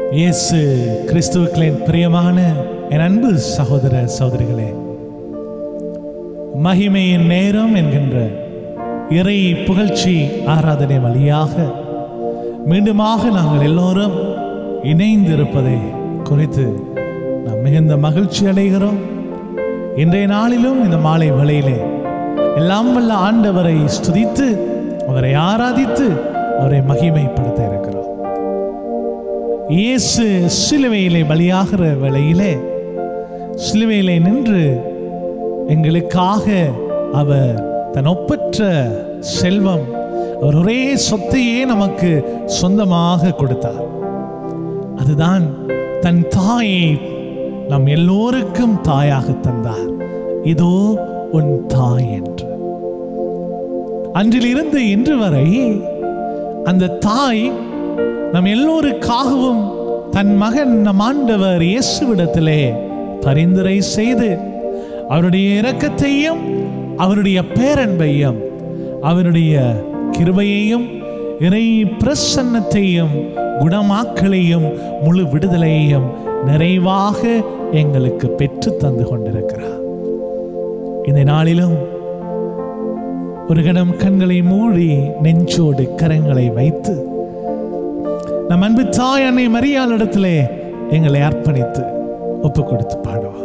இயேசு கிறிஸ்துவுக்களின் பிரியமான என் அன்பு சகோதர சகோதரிகளே மகிமையின் நேரம் என்கின்ற இறை புகழ்ச்சி ஆராதனை வழியாக மீண்டுமாக நாங்கள் எல்லோரும் இணைந்திருப்பதை குறித்து நாம் மிகுந்த மகிழ்ச்சி அடைகிறோம் இன்றைய நாளிலும் இந்த மாலை வேளையிலே எல்லாம் வல்ல ஆண்டவரை ஸ்துதித்து அவரை ஆராதித்து அவரை மகிமைப்படுத்த இருக்கிறோம் இயேசு சிலுவையிலே பலியாகிற வேளையிலே சிலுவையிலே நின்று எங்களுக்காக அவர் தன் ஒப்பற்ற செல்வம் அவர் ஒரே சொத்தையே நமக்கு சொந்தமாக கொடுத்தார் அதுதான் தன் தாயை நம் எல்லோருக்கும் தாயாக தந்தார் இதோ உன் தாய் என்று அன்றிலிருந்து இன்று வரை அந்த தாய் நம் எல்லோருக்காகவும் தன் மகன் நம் ஆண்டவர் இயேசுவிடத்திலே பரிந்துரை செய்து அவருடைய இரக்கத்தையும் அவருடைய பேரன்பையும் அவருடைய கிருபையையும் இறை பிரசன்னத்தையும் குணமாக்களையும் முழு விடுதலையையும் நிறைவாக எங்களுக்கு பெற்று தந்து கொண்டிருக்கிறார் இந்த நாளிலும் ஒரு கணம் கண்களை மூடி நெஞ்சோடு கரங்களை வைத்து நம் அன்பு தாய் அன்னை மரியாள் இடத்திலே எங்களை அர்ப்பணித்து ஒப்பு கொடுத்து பாடுவோம்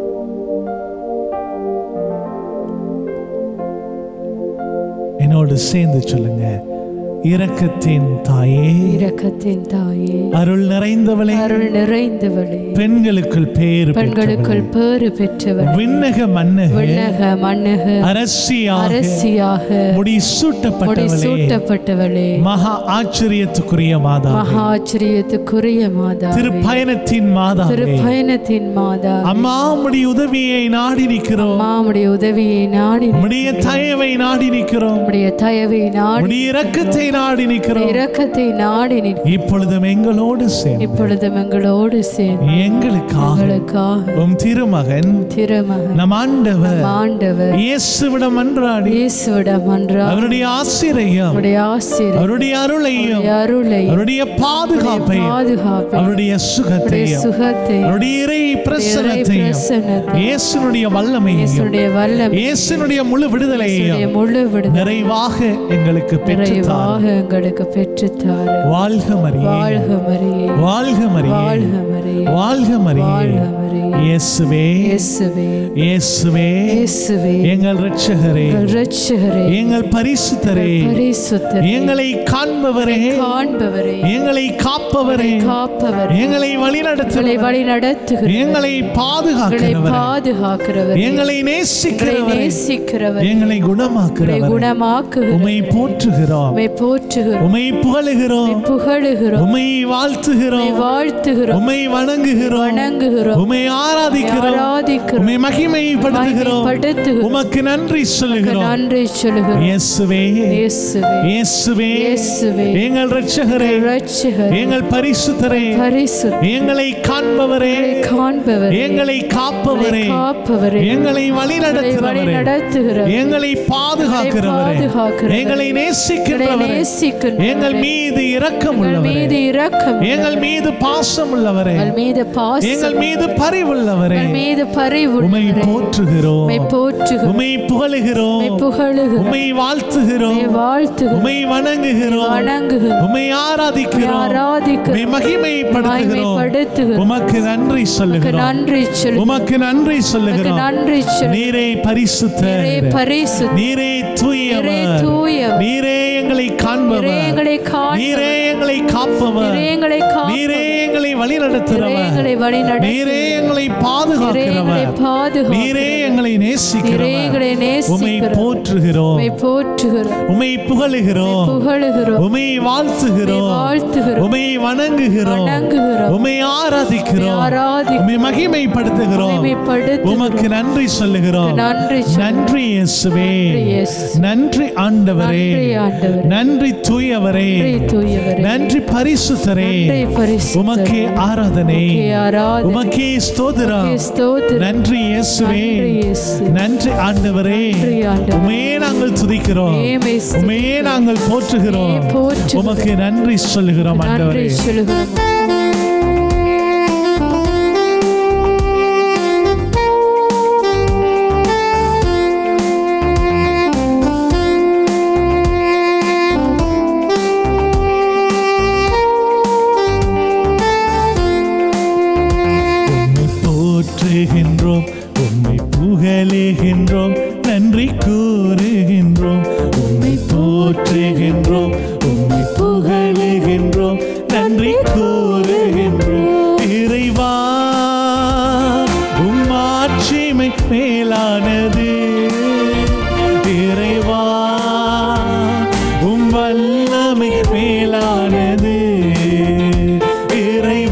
என்னோடு சேர்ந்து சொல்லுங்க இரக்கத்தின் தாயே இரக்கத்தின் தாயே அருள் நிறைந்தவளே அருள் நிறைந்தவளே பெண்களுக்குள் பேறு பெண்களுக்குள் பேறு பெற்றவள் விண்ணக மன்னக விண்ணக மண்ணக அரசியாக அரசியாக முடி முடி சூட்டப்பட்டவளே சூட்டப்பட்டவளே மகா ஆச்சரியத்துக்குரிய மாதா மகா ஆச்சரியத்துக்குரிய மாதா திருப்பயணத்தின் மாதா திருப்பயணத்தின் மாதா அம்மா உம்முடைய உதவியை நாடி நிற்கிறோம் மாமுடைய உதவியை நாடி உம்முடைய தயவை நாடி நிற்கிறோம் நம்முடைய தயவை நாடி உம்முடைய இரக்கத்தை நாடி நிற்கிறோம் இரக்கத்தை நாடி நிற்க இப்பொழுதும் எங்களோடு சேர்ந்து இப்பொழுதும் எங்களோடு சேர்ந்து எங்களுக்காக எங்களுக்காக உம் திருமகன் திருமகன் நம் ஆண்டவர் ஆண்டவர் இயேசுவிடம் அன்றாடி இயேசுவிடம் அன்றா அவருடைய ஆசிரியம் நம்முடைய ஆசிரியர் அவருடைய அருளையும் அருளை அவருடைய பாதுகாப்பையும் பாதுகாப்பை அவருடைய சுகத்தையும் சுகத்தை அவருடைய இறை பிரசனத்தையும் பிரசன்னத்தை இயேசுனுடைய வல்லமையையும் இயேசுடைய வல்லம் இயேசுனுடைய முழு விடுதலையையும் முழு விடுதலை நிறைவாக எங்களுக்கு பெற்றுத்தார் நிறைவாக எங்களுக்கு பெற்றுத்தாரு வாழ்க மரியே வாழ்க மரியே வாழ்க மரியே வாழ்க மரியே வாழ்க மரியே வாழ்க மரியே இயேசுவே இயேசுவே இயேசுவே இயேசுவே எங்கள் இரட்சகரே எங்கள் இரட்சகரே எங்கள் பரிசுத்தரே பரிசுத்தரே எங்களை காண்பவரே காண்பவரே எங்களை காப்பவரே காப்பவரே எங்களை வழிநடத்த எங்களை வழி நடத்துகிற எங்களை எங்களை பாதுகாக்கிறவர் பாதுகாக்கிறவர் எங்களை எங்களை நேசிக்கிறவர் நேசிக்கிறவர் எங்களை எங்களை குணமாக்கிறவர் குணமாக்குகிறவர் உமை போற்றுகிறோம் உம்மை போற்றுகிறோம் உமை புகழுகிறோம் புகழுகிறோம் உமை வாழ்த்துகிறோம் உம்மை வாழ்த்துகிறோம் உமை வணங்குகிறோம் வணங்குகிறோம் உமை ஆராதிக்கிறோம் ஆராதிக்கிறோம் உமை மகிமைப்படுத்துகிறோம் மகிமைப்படுத்துகிறோம். உமக்கு நன்றி சொல்லுகிறோம் நன்றி சொல்லுகிறோம் இயேசுவே இயேசுவே இயேசுவே இயேசுவே எங்கள் இரட்சகரே இரட்சகர் எங்கள் பரிசுத்தரே பரிசுத்த எங்களை காண்பவரே காண்பவர் எங்களை காப்பவரே காப்பவரே எங்களை வழி வழி நடத்துகிறவரே நடத்துகிறவர் எங்களை பாதுகாக்கிறவரே பாதுகாக்கிறவரே. எங்களை எங்களை நேசிக்கிறவரே நேசிக்கிறவரே எங்கள் மீது இரக்கம் எங்கள் உள்ளவரே மீது இரக்கம் எங்கள் மீது பாசம் உள்ளவரே எங்கள் மீது பாசம் எங்கள் மீது பரிவுள்ளவரே எங்கள் மீது பரிவு உமை போற்றுகிறோம் உம்மை போற்றுகிறோம் உமை புகழுகிறோம் உம்மை புகழுகிறோம் உமை வாழ்த்துகிறோம் உம்மை வாழ்த்துகிறோம் உமை வணங்குகிறோம் வணங்குகிறோம் உமை ஆராதிக்கிறோம் ஆராதிக்கிறோம் உமை மகிமைப்படுத்துகிறோம் மகிமைப்படுத்துகிறோம் உமக்கு நன்றி உமக்கு சொல்லுகிறோம் நன்றி சொல்லு உமக்கு நன்றி உமக்கு சொல்லுகிறோம் நன்றி சொல்லு நீரே பரிசுத்த நீரே பரிசு நீரே நீரே தூயவர் தூயவர். நீரே எங்களை நீரே காண்பவர் எங்களை காண்பவர். நீரே எங்களை காப்பவர் நீரே எங்களை காப்பவர். நீரே எங்களை வழி நீரே நடத்துறவர் எங்களை வழி நடத்துகிறவர். நீரே எங்களை நீரே எங்களை பாதுகாக்கிறவர் பாதுகாக்கிறவர். நீரே எங்களை நீரே நேசிக்கிறவர் எங்களை உமை நேசிக்கிறவர். போற்றுகிறோம் உம்மை போற்றுகிறோம் உமை புகழுகிறோம் புகழுகிறோம் உமை வாழ்த்துகிறோம் உம்மை வாழ்த்துகிறோம். உமை வணங்குகிறோம் வணங்குகிறோம். உமை ஆராதிக்கிறோம் ஆராதிக்கிறோம். உமை மகிமைப்படுத்துகிறோம் மகிமைப்படுத்துகிறோம். உமக்கு நன்றி சொல்லுகிறோம் நன்றி சொல்லுகிறோம். நன்றி இயேசுவே நன்றி இயேசு. நன்றி ஆண்டவரே நன்றி ஆண்டவரே. நன்றி தூயவரே நன்றி தூயவரே. நன்றி பரிசுத்தரே நன்றி பரிசுத்தரே. உமக்கே ஆராதனை உமக்கே ஆராதனை. உமக்கே ஸ்தோத்திரம் உமக்கே ஸ்தோத்திரம். நன்றி இயேசுவே நன்றி இயேசு. நன்றி ஆண்டவரே நன்றி ஆண்டவரே. உமையே நாங்கள் துதிக்கிறோம் உம்மை ஸ்துதிக்கிறோம். உமையே நாங்கள் போற்றுகிறோம் உம்மை போற்றுகிறோம். உமக்கு நன்றி சொல்லுகிறோம் நன்றி ஆண்டவரே சொல்லுகிறோம்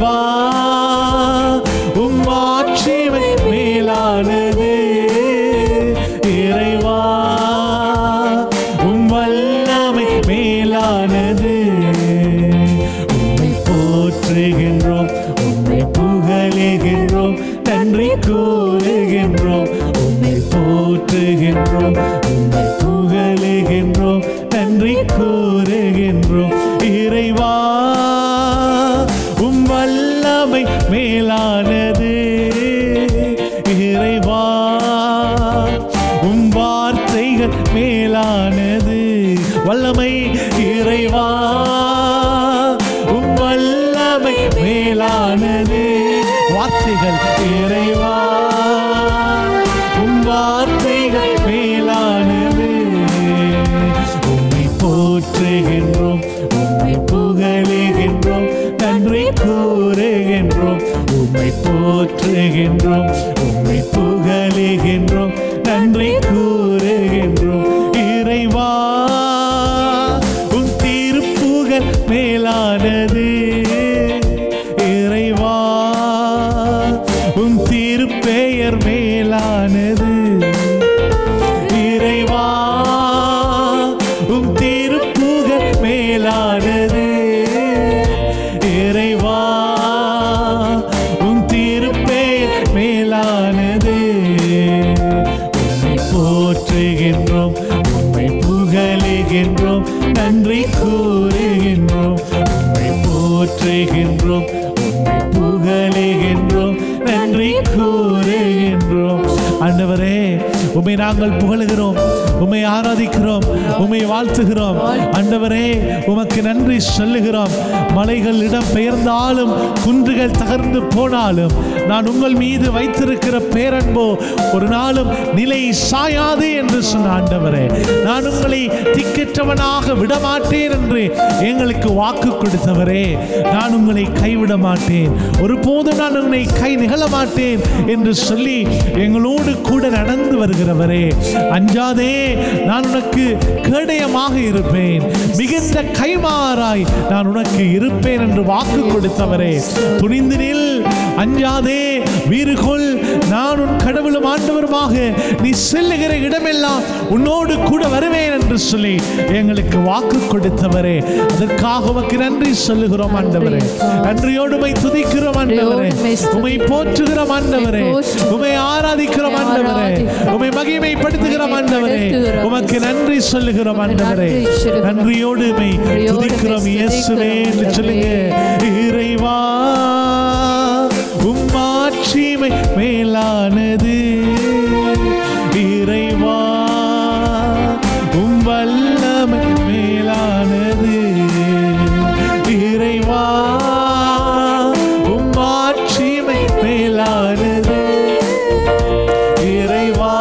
இறைவா உம் ஆட்சிமை மேலானது இறைவா உம் வல்லமை மேலானது உம்மை போற்றுகின்றோம் உம்மை புகழுகின்றோம் நன்றி கூறுகின்றோம் உம்மை போற்றுகின்றோம் உம்மை புகழுகின்றோம் நன்றி கூறுகின்றோம் இறைவா உம் வல்லமை மேலானது இறைவா உம் வார்த்தைகள் மேலானது வல்லமை இறைவா உம் வல்லமை மேலானது வார்த்தைகள் இறைவா உம் வார்த்தைகள் மேலானது உம்மை போற்றுகின்றோம் உம்மை புகழுகின்றோம் நன்றி கூறுகின்றோம் உம்மை போற்றுகின்றோம் உம்மை புகழுகின்றோம் நன்றி கூறுகின்றோம் இறைவா உன் திருப்புகழ் மேலானது இறைவா உன் திருப்பெயர் மேலானது இறைவா உம் திருப்புகழ் மேலானது இறைவா உம் திருப்பெயர் மேலானது உம்மை போற்றுகின்றோம் உம்மை புகழுகின்றோம் நன்றி கூறுகின்றோம் உம்மை போற்றுகின்றோம் உம்மை புகழுகின்றோம் நன்றி கூறுகின்றோம் ஆண்டவரே உம்மை நாங்கள் புகழுகிறோம் உம்மை ஆராதிக்கிறோம் உம்மை வாழ்த்துகிறோம் ஆண்டவரே உமக்கு நன்றி சொல்லுகிறோம் மலைகள் இடம் பெயர்ந்தாலும் குன்றுகள் தகர்ந்து போனாலும் நான் உங்கள் மீது வைத்திருக்கிற பேரன்போ ஒரு நாளும் நிலை சாயாது என்று சொன்ன ஆண்டவரே நான் உங்களை திக்கற்றவனாக விடமாட்டேன் என்று எங்களுக்கு வாக்கு கொடுத்தவரே நான் உங்களை கைவிட மாட்டேன் ஒருபோதும் நான் உன்னை கை நிகழ மாட்டேன் என்று சொல்லி எங்களோடு கூட நடந்து வருகிறவரே அஞ்சாதே நான் உனக்கு கேடயமாக இருப்பேன் மிகுந்த கைமாறாய் நான் உனக்கு இருப்பேன் என்று வாக்கு கொடுத்தவரே துணிந்து நில் அஞ்சாதே வீறுகொள் நான் உன் கடவுளும் ஆண்டவருமாக நீ செல்லுகிற இடமெல்லாம் உன்னோடு கூட வருவேன் என்று சொல்லி எங்களுக்கு வாக்கு கொடுத்தவரே அதற்காக உமக்கு நன்றி சொல்லுகிறோம் ஆண்டவரே நன்றியோடு உம்மை துதிக்கிறோம் ஆண்டவரே உம்மை போற்றுகிறோம் ஆண்டவரே உம்மை ஆராதிக்கிறோம் ஆண்டவரே உம்மை மகிமைப்படுத்துகிறோம் ஆண்டவரே உமக்கு நன்றி சொல்லுகிறோம் ஆண்டவரே நன்றியோடு உம்மை துதிக்கிறோம் இயேசுவே என்று சொல்லுங்க இறைவா உம் ஆட்சிமை மேலானது இறைவா உம் வல்லமை மேலானது இறைவா உம் ஆட்சிமை மேலானது இறைவா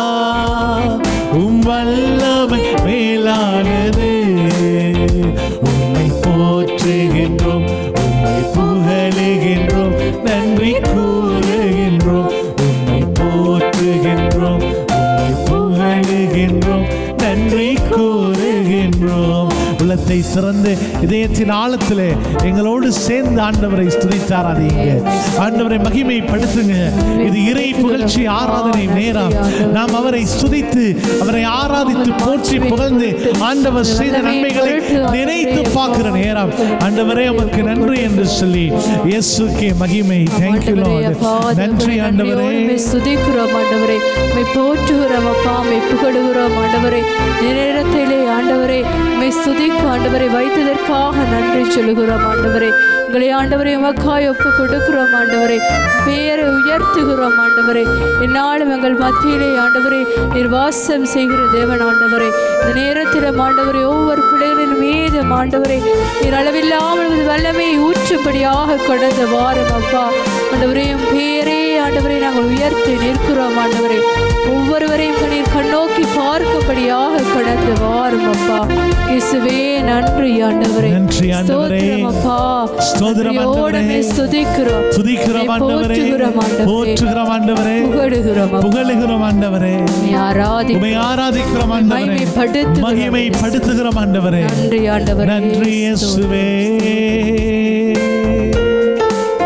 உம் வல்லமை மேலானது உம்மை போற்றுகின்றோம் உம்மை புகழுகின்றோம் நன்றி கூறுகின்றோம் உம்மை போற்றுகின்றோம் உம்மை புகழுகின்றோம் நன்றி கூறுகின்றோம் உள்ளத்தை சிறந்து இதயத்தின் ஆழத்திலே எங்களோடு சேர்ந்து ஆண்டவரை ஸ்துதித்தாராதீங்க ஆண்டவரை மகிமைப்படுத்துங்க இது இறை புகழ்ச்சி ஆராதனை நேரம் நாம் அவரை ஸ்துதித்து அவரை ஆராதித்து போற்றி புகழ்ந்து ஆண்டவர் செய்த நன்மைகளை நினைத்து பார்க்கிற நேரம் ஆண்டவரே உமக்கு நன்றி என்று சொல்லி இயேசுக்கே மகிமை தேங்க்யூ நன்றி ஆண்டவரே உம்மை துதிக்கிறோம் ஆண்டவரே உம்மை போற்றுகிறோம் அப்பா உம்மை புகழுகிறோம் ஆண்டவரே இந்த நேரத்திலே ஆண்டவரே உம்மை துதிக்கும் ஆண்டவரை வைத்ததற்காக நன்றி சொல்லுகிறோம் ஆண்டவரே எங்களை ஆண்டவரை உமக்காய் ஒப்பு கொடுக்கிறோம் ஆண்டவரே பேரை உயர்த்துகிறோம் ஆண்டவரே என்னாலும் எங்கள் மத்தியிலே ஆண்டவரே நீர் வாசம் செய்கிற தேவன் ஆண்டவரே இந்த நேரத்தில் ஆண்டவரே ஒவ்வொரு பிள்ளைகளின் மீது ஆண்டவரே நீர் அளவில்லாமல் உமது வல்லமையை ஊற்றும்படியாக கடந்த வாரம் அப்பா ஆண்டவரே உம் பேரே ஆண்டவரை நாங்கள் உயர்த்தி நிற்கிறோம் ஆண்டவரே ஒவ்வொருவரையும் நீர் கண்ணோக்கி பார்க்கும்படியாக கடந்த வாரம் அப்பா இயேசுவே நன்றி ஆண்டவரே நன்றி ஆண்டவரே. ஸ்தோத்திரம் அப்பா ஸ்தோத்திரம் நன்றியோடு ஆண்டவரே. உம்மை துதிக்கிறோம் துதிக்கிறோம் உம்மை ஆண்டவரே போற்றுகிறோம் ஆண்டவரே போற்றுகிறோம் ஆண்டவரே புகழுகிறோம் அப்பா. புகழுகிறோம் ஆண்டவரே உம்மை ஆராதி உமை ஆராதிக்கிறோம் ஆண்டவரே மகிமைப்படுத்துகிறோம். மகிமைப்படுத்துகிறோம் ஆண்டவரே நன்றி ஆண்டவரே நன்றி இயேசுவே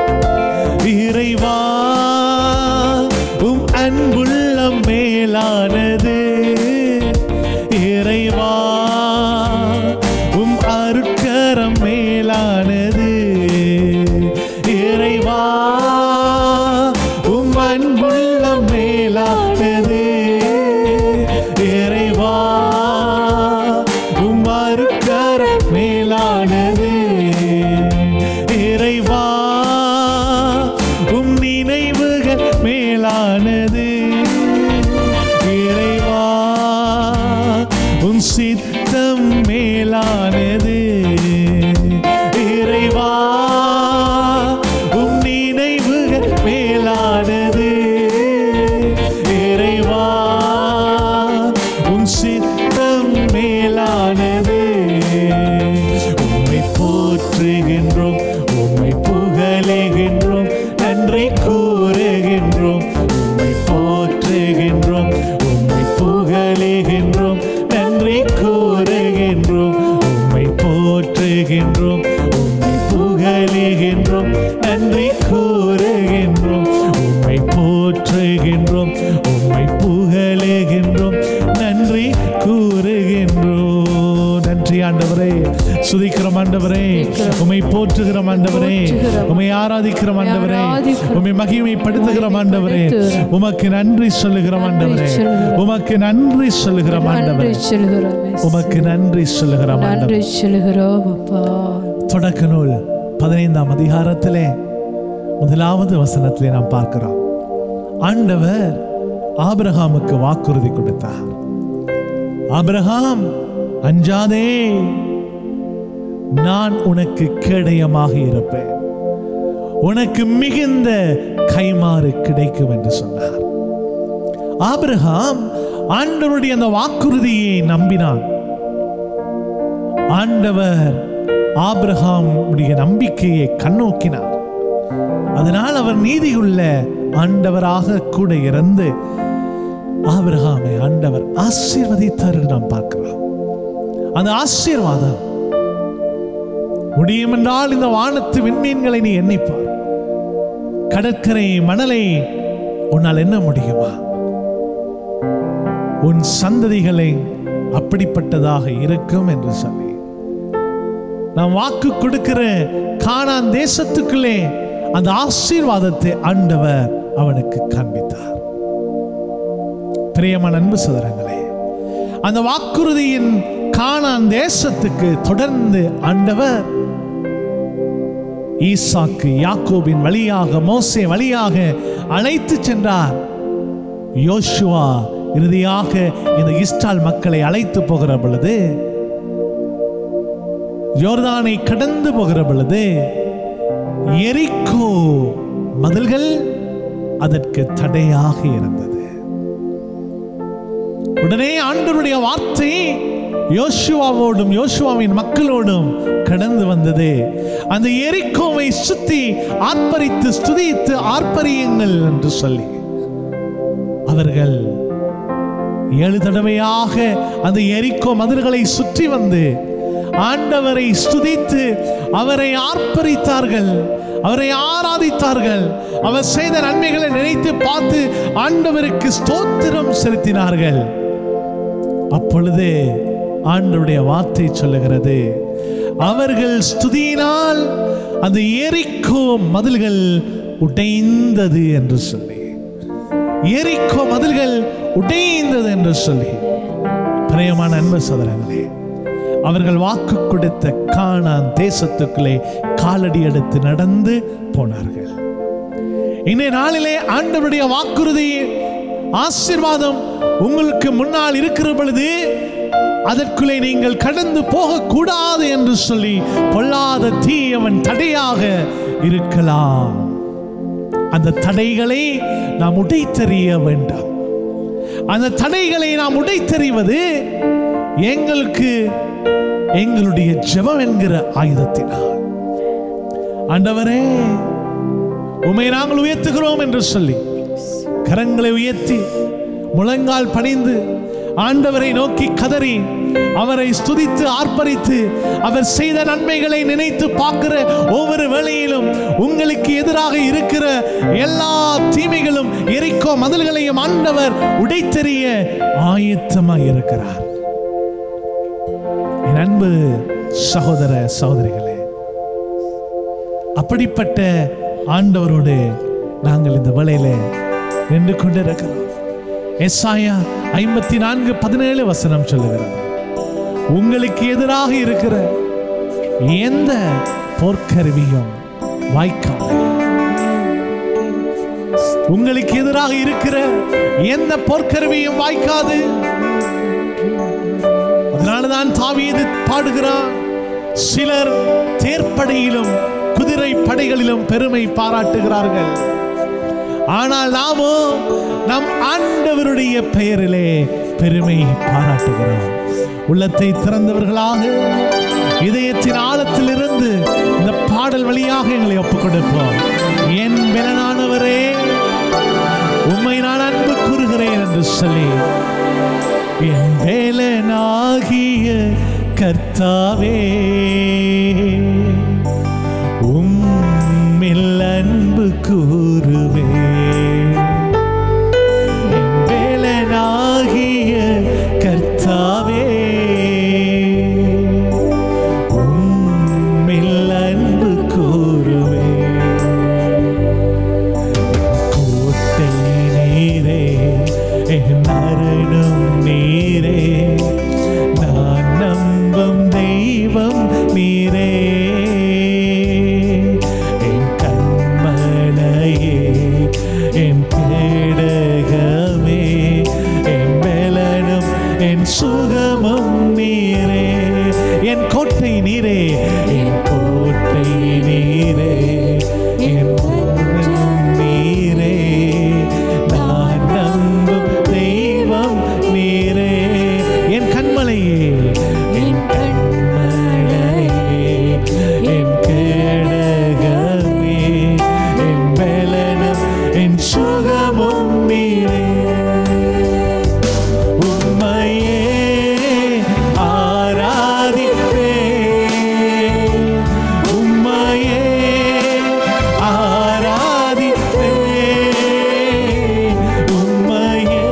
கூறுகின்றோம் நன்றி கூறுகின்றோம் உம்மை போற்றுகின்றோம் உம்மை புகழுகின்றோம் நன்றி கூறுகின்றோம் நன்றி ஆண்டவரே சுதிக்கிறோம் ஆண்டவரே உம்மை போற்றுகிறோம் ஆண்டவரே போற்றுகிறோம். உம்மை ஆராதிக்கிறோம் ஆண்டவரே ஆராதிக்கிறோம். உம்மை மகிமைப்படுத்துகிறோம் ஆண்டவரே படுத்துகிறோம். உமக்கு நன்றி சொல்லுகிறோம் நன்றி ஆண்டவரே சொல்லுகிறோம். உமக்கு நன்றி சொல்லுகிறோம் நன்றி ஆண்டவரே சொல்கிறோம் இயேசு. உமக்கு நன்றி சொல்லுகிறோம் ஆண்டவரே நன்றி சொல்கிறோம் அப்பா தொடக்க நூல் பதினைந்தாம் அதிகாரத்திலே முதலாவது வசனத்திலே நாம் பார்க்கிறோம் ஆண்டவர் ஆபிரகாமுக்கு வாக்குறுதி கொடுத்தார் ஆபிரகாம் அஞ்சாதே நான் உனக்கு கேடயமாக இருப்பேன் உனக்கு மிகுந்த கைமாறு கிடைக்கும் என்று சொன்னார் ஆபிரகாம் ஆண்டவருடைய அந்த வாக்குறுதியை நம்பினான் ஆண்டவர் ஆபிரகாமுடைய நம்பிக்கையை கண்ணோக்கினார் அதனால் அவர் நீதியுள்ள ஆண்டவராக கூட இருந்து ஆபிரகாமை ஆண்டவர் ஆசீர்வதித்தார் என்று நாம் பார்க்கிறோம் அந்த ஆசீர்வாதம் முடியும் என்றால் இந்த வானத்து விண்மீன்களை நீ எண்ணிப்பார் கடற்கரை மணலை உன்னால் எண்ண முடியுமா உன் சந்ததிகளை அப்படிப்பட்டதாக இருக்கும் என்று சொல்லி நாம் வாக்கு கொடுக்கிற கானான் தேசத்துக்குள்ளே அந்த ஆசீர்வாதத்தை ஆண்டவர் அவனுக்கு காண்பித்தார் பிரியமான அன்பு சதுரங்களே அந்த வாக்குறுதியின் கானான் தேசத்துக்கு தொடர்ந்து ஆண்டவர் ஈசாக்கு யாக்கோபின் வழியாக மோசே வழியாக அழைத்து சென்றார் யோசுவா இறுதியாக இந்த இஸ்டால் மக்களை அழைத்து போகிற பொழுது யோர்தானை கடந்து போகிற பொழுது எரிக்கோ மதில்கள் அதற்கு தடையாக இருந்தது உடனே ஆண்டவருடைய வார்த்தை யோசுவாவோடும் யோசுவாவின் மக்களோடும் கடந்து வந்தது அந்த எரிக்கோவை சுத்தி ஆர்ப்பரித்து ஸ்துதித்து ஆர்ப்பரியுங்கள் என்று சொல்லி அவர்கள் ஏழு தடவையாக அந்த எரிக்கோ மதில்களை சுற்றி வந்து ஆண்டவரை ஸ்துதித்து அவரை ஆர்ப்பரித்தார்கள் அவரை ஆராதித்தார்கள் அவர் செய்த நன்மைகளை நினைத்து பார்த்து ஆண்டவருக்கு ஸ்தோத்திரம் செலுத்தினார்கள் அப்பொழுது ஆண்டவருடைய வார்த்தை சொல்லுகிறது அவர்கள் ஸ்துதியினால் அந்த எரிக்கோ மதில்கள் உடைந்தது என்று சொல்லி எரிக்கோ மதில்கள் உடைந்தது என்று சொல்லி பிரியமான அன்பு சோதரங்களே அவர்கள் வாக்கு கொடுத்த கானான் தேசத்துக்குள்ளே காலடி எடுத்து நடந்து போனார்கள் இன்றைய நாளிலே ஆண்டவருடைய வாக்குறுதி ஆசீர்வாதம் உங்களுக்கு முன்னால் இருக்கிற பொழுது அதற்குள்ளே நீங்கள் கடந்து போகக்கூடாது என்று சொல்லி பொல்லாத தீயவன் தடையாக இருக்கலாம் அந்த தடைகளை நாம் உடைத்தெறிய வேண்டாம் அந்த தடைகளை நாம் உடைத்தெறிவது எங்களுக்கு எங்களுடைய ஜெபம் என்கிற ஆயுதத்தினால் ஆண்டவரே உமை நாங்கள் உயர்த்துகிறோம் என்று சொல்லி கரங்களை உயர்த்தி முழங்கால் பணிந்து ஆண்டவரை நோக்கி கதறி அவரை ஸ்துதித்து ஆர்ப்பரித்து அவர் செய்த நன்மைகளை நினைத்து பார்க்கிற ஒவ்வொரு வேளையிலும் உங்களுக்கு எதிராக இருக்கிற எல்லா தீமைகளும் எரிக்கோ மதில்களையும் ஆண்டவர் உடைத்தெறிய ஆயத்தமாய் இருக்கிறார் என் அன்பு சகோதர சகோதரிகளே அப்படிப்பட்ட ஆண்டவரோடு நாங்கள் இந்த வேளையில நின்று கொண்டிருக்கிறோம் எஸ்ஆயா ஐம்பத்தி நான்கு பதினேழு வசனம் சொல்லுகிறது உங்களுக்கு எதிராக இருக்கிற எந்த போர்க்கருவியும் வாய்க்காது உங்களுக்கு எதிராக இருக்கிற எந்த போர்க்கருவியும் வாய்க்காது அதனாலதான் தாவீது பாடுகிறான் சிலர் தேர்ப்படையிலும் குதிரை படைகளிலும் பெருமை பாராட்டுகிறார்கள் ஆனால் நாமோ நம் ஆண்டவருடைய பெயரிலே பெருமை பாராட்டுகிறோம் உள்ளத்தை திறந்தவர்களாக இதயத்தின் ஆழத்திலிருந்து இந்த பாடல் வழியாக எங்களை ஒப்புக் கொடுப்போம் என் பெலனானவரே உம்மை நான் அன்பு கூறுகிறேன் என்று சொல்லி என் வேலனாகிய கர்த்தாவே உம் கூறுவேன் என் வேலனாகிய கர்த்தாவே உம்மில் அன்பு கூறுவேன் கோட்டை நீரே என் அருணும் நீரே நான் நம்பும் தெய்வம் நீரே என் கண்மலையே என் கேடகமே என் பலனும் என் சுகமும் நீரே என் கோட்டை நீரே என் கோட்டை நீரே என் அருணும் நீரே நான் நம்பும் தெய்வம் நீரே என் கண்மலையே என் கண்மலையே என் கேடகமே என் பலனும் என் சுகமும் நீரே உம்மையே ஆராதிப்பேன் உம்மையே ஆராதிப்பேன் உம்மையே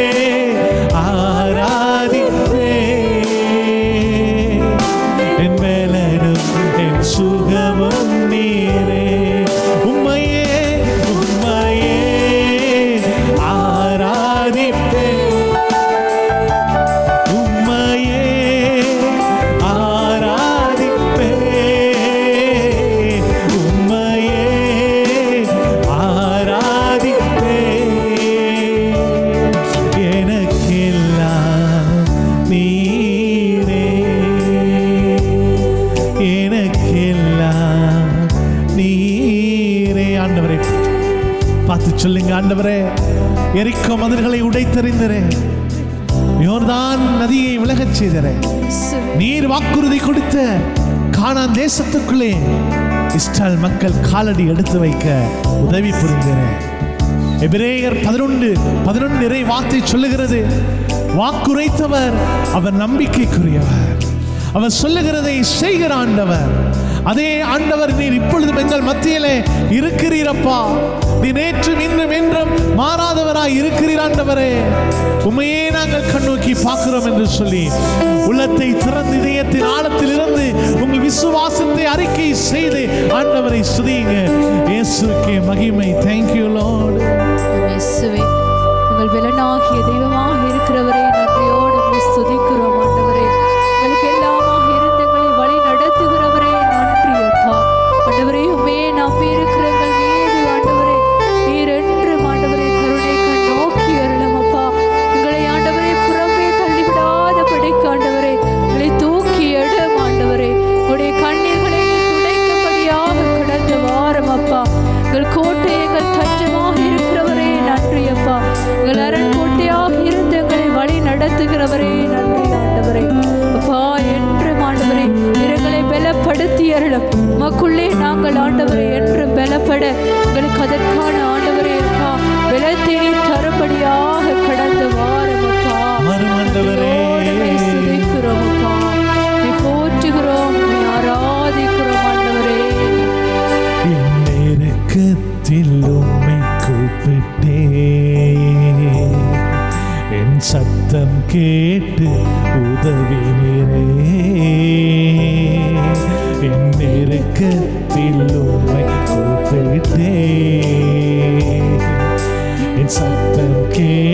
ஆராதிப்பேன் என் மேலனும் என் சுகமும் நீரே உம்மையே உம்மையே ஆராதிப்பேன் உம்மையே ஆராதிப்பேன் உம்மையே ஆராதிப்பேன் எனக்கெல்லாம் நீரே எனக்கெல்லாம் நீரே ஆண்டவரே பார்த்து சொல்லுங்க ஆண்டவரே எரிக்கோ மதில்களை உடைத்தெறிந்தரே யோர்தான் நதியை விலகச் செய்தரே நீர் வாக்குறுதி கொடுத்த கானான் தேசத்துக்குள்ளே இஸ்ராயல் மக்கள் காலடி எடுத்து வைக்க உதவி புரிந்தேன் எபிரேயர் பதினொன்று பதினொன்று இறை வார்த்தை சொல்லுகிறது வாக்குரைத்தவர் அவர் நம்பிக்கைக்குரியவர் அவர் சொல்லுகிறதை செய்கிற ஆண்டவர் அதே ஆண்டவர் நீர் இப்பொழுதும் எங்கள் மத்தியிலே இருக்கிறீரப்பா நீ நேற்றும் இன்றும் என்றும் மாறாதவராய் இருக்கிறீர் ஆண்டவரே உண்மையே நாங்கள் கண்ணோக்கி பார்க்கிறோம் என்று சொல்லி உள்ளத்தை திறந்து இதயத்தின் ஆழத்தில் இருந்து உங்கள் விசுவாசத்தை அறிக்கை செய்து ஆண்டவரை சுதியுங்க இயேசுக்கே மகிமை தேங்க்யூ லார்ட் இயேசுவே உங்கள் விலனாகிய தெய்வமாக இருக்கிறவரே நன்றியோடு உம்மை ஸ்துதிக்கிறோம் ஆண்டவரே எங்களுக்கு எல்லாமாக இருந்து எங்களை வழி நடத்துகிறவரே நன்றி அப்பா ஆண்டவரே உண்மையே நம்பி இருக்கிற எங்கள் மீது ஆண்டவரே நீர் என்று ஆண்டவரே கருணை கண் நோக்கி அருளும் அப்பா எங்களை ஆண்டவரே புறம்பே தள்ளிவிடாத படிக்க ஆண்டவரே எங்களை தூக்கி எடும் ஆண்டவரே உடைய கண்ணீர்களை துடைக்கும்படியாக கடந்த வாரம் அப்பா எங்கள் கோட்டை எங்கள் தஞ்சமாக இருக்கிறவரே நன்றி அப்பா எங்கள் அரண் கோட்டையாக இருந்து எங்களை வழி நடத்துகிறவரே நன்றி ஆண்டவரே அப்பா என்று ஆண்டவரே இரங்களை பலப்படுத்தி அருளும் உமக்குள்ளே நாங்கள் ஆண்டவரே என்று பலப்பட எங்களுக்கு அதற்கான ஆண்டவரே அப்பா பலத்தை நீர் தரும்படியாக கடந்த வாரம் அப்பா வரும் ஆண்டவரே. உம்மை துதிக்கிறோம் அப்பா உம்மை போற்றுகிறோம் உம்மை ஆராதிக்கிறோம் ஆண்டவரே என் நெருக்கத்தில் உம்மை கூப்பிட்டே என் சத்தம் கேட்டு உதவினரே என் நெருக்கத்தில் உம்மை கூப்பிட்டே என் சத்தம் கேட்டு